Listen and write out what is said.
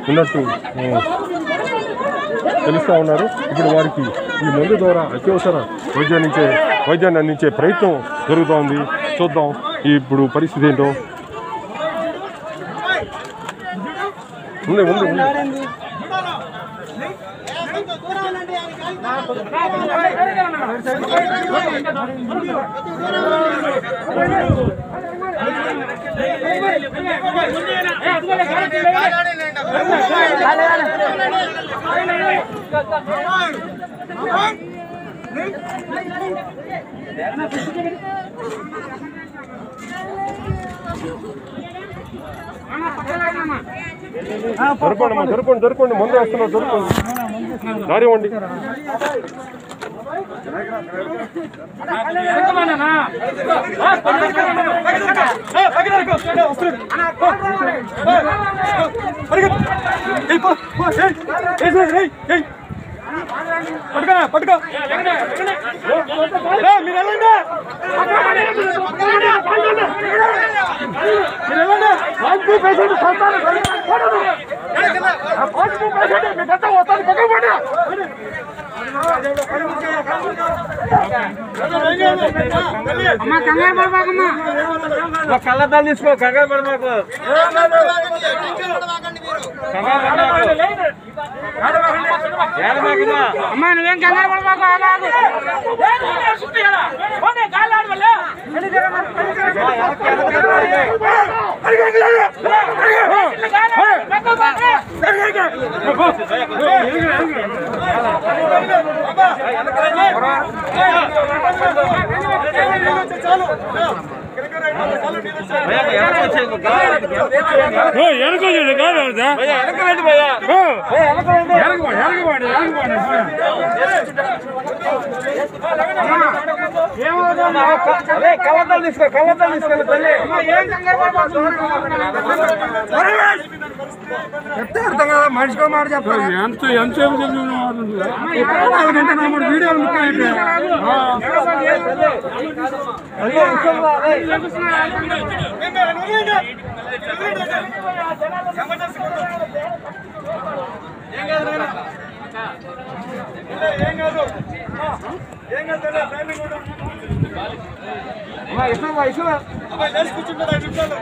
ఉన్నట్టు ఆ, తెలుస్తూ ఉన్నారు ఇప్పుడు వారికి ఈ మందు ద్వారా అత్యవసర వైద్యాన్నించే వైద్యాన్ని అందించే ప్రయత్నం జరుగుతూ ఉంది చూద్దాం ఇప్పుడు పరిస్థితి ఏంటో ఉంది ఉంది ఉంది జరపండి అమ్మా జరపండి జరపండి ముందు వేస్తున్నారు జరపండి దారి ఇవ్వండి పట్టుకో పట్టుకో మీరు వెళ్ళండి మీరు వెళ్ళండి positive patient Santhanam positive patient మీకంతా వస్తాను పక్కన పడి అమ్మా కంగారు పడబాకమ్మా కళ్ళద్దాలు తీసుకో కంగారు పడమాకు అమ్మా నువ్వేం కంగారు పడబాకు ఆగాగు కళ్ళద్దాలు తీసుకో కళ్ళద్దాలు తీసుకో తల్లి ఏం కంగారు పడబాకు అర్థం కదా మనిషికో మాట చెప్తాను ఎంత ఎంతసేపు వీడియోలు ముఖ్యం ఇసుమా ఇసుమా